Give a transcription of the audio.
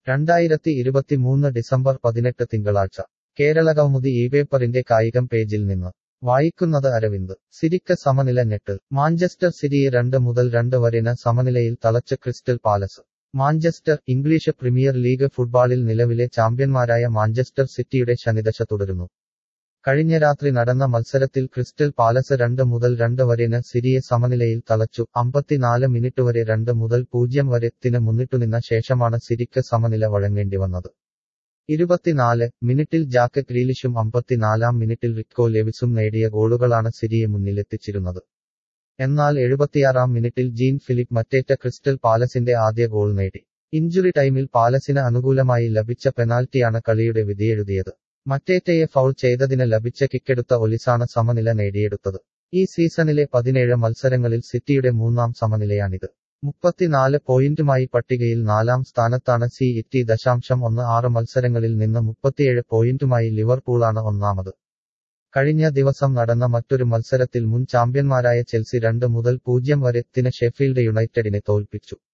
രണ്ടായിരത്തി ഇരുപത്തിമൂന്ന് ഡിസംബർ പതിനെട്ട് തിങ്കളാഴ്ച കേരളകൗമുദി ഈ പേപ്പറിന്റെ കായികം പേജിൽ നിന്ന് വായിക്കുന്നത് അരവിന്ദ് സിരിക്ക് സമനില നെട്ട് മാഞ്ചസ്റ്റർ സിറ്റിയെ രണ്ട് മുതൽ രണ്ട് വരെന സമനിലയിൽ തളച്ച് Crystal Palace Manchester English Premier League ഫുട്ബോളിൽ നിലവിലെ ചാമ്പ്യന്മാരായ മാഞ്ചസ്റ്റർ സിറ്റിയുടെ ശനിദശ തുടരുന്നു കഴിഞ്ഞ രാത്രി നടന്ന മത്സരത്തിൽ ക്രിസ്റ്റൽ പാലസ് രണ്ട് മുതൽ രണ്ട് വരെന് സിരിയെ സമനിലയിൽ തളച്ചു അമ്പത്തിനാല് മിനിറ്റ് വരെ രണ്ട് മുതൽ പൂജ്യം വരെ ത്തിന് മുന്നിട്ടുനിന്ന ശേഷമാണ് സിരിക്ക് സമനില വഴങ്ങേണ്ടി വന്നത് ഇരുപത്തിനാല് മിനിറ്റിൽ ജാക്ക് ഗ്രീലിഷും അമ്പത്തിനാലാം മിനിറ്റിൽ റിക്കോ ലെവിസും നേടിയ ഗോളുകളാണ് സിരിയെ മുന്നിലെത്തിച്ചിരുന്നത് എന്നാൽ എഴുപത്തിയാറാം മിനിറ്റിൽ ജീൻ ഫിലിപ്പ് മറ്റേറ്റ ക്രിസ്റ്റൽ പാലസിന്റെ ആദ്യ ഗോൾ നേടി ഇഞ്ചുറി ടൈമിൽ പാലസിന് അനുകൂലമായി ലഭിച്ച പെനാൽറ്റിയാണ് കളിയുടെ വിധിയെഴുതിയത് മറ്റേറ്റയെ ഫൗൾ ചെയ്തതിന് ലഭിച്ച കിക്കെടുത്ത ഒലിസാണ് സമനില നേടിയെടുത്തത് ഈ സീസണിലെ പതിനേഴ് മത്സരങ്ങളിൽ സിറ്റിയുടെ മൂന്നാം സമനിലയാണിത് മുപ്പത്തിനാല് പോയിന്റുമായി പട്ടികയിൽ നാലാം സ്ഥാനത്താണ് സി ഇറ്റി ദശാംശം ഒന്ന് ആറ് മത്സരങ്ങളിൽ നിന്ന് മുപ്പത്തിയേഴ് പോയിന്റുമായി ലിവർപൂളാണ് ഒന്നാമത് കഴിഞ്ഞ ദിവസം നടന്ന മറ്റൊരു മത്സരത്തിൽ മുൻ ചാമ്പ്യന്മാരായ ചെൽസി രണ്ട് മുതൽ പൂജ്യം വരെ ത്തിന് ഷെഫീൽഡ് യുണൈറ്റഡിനെ തോൽപ്പിച്ചു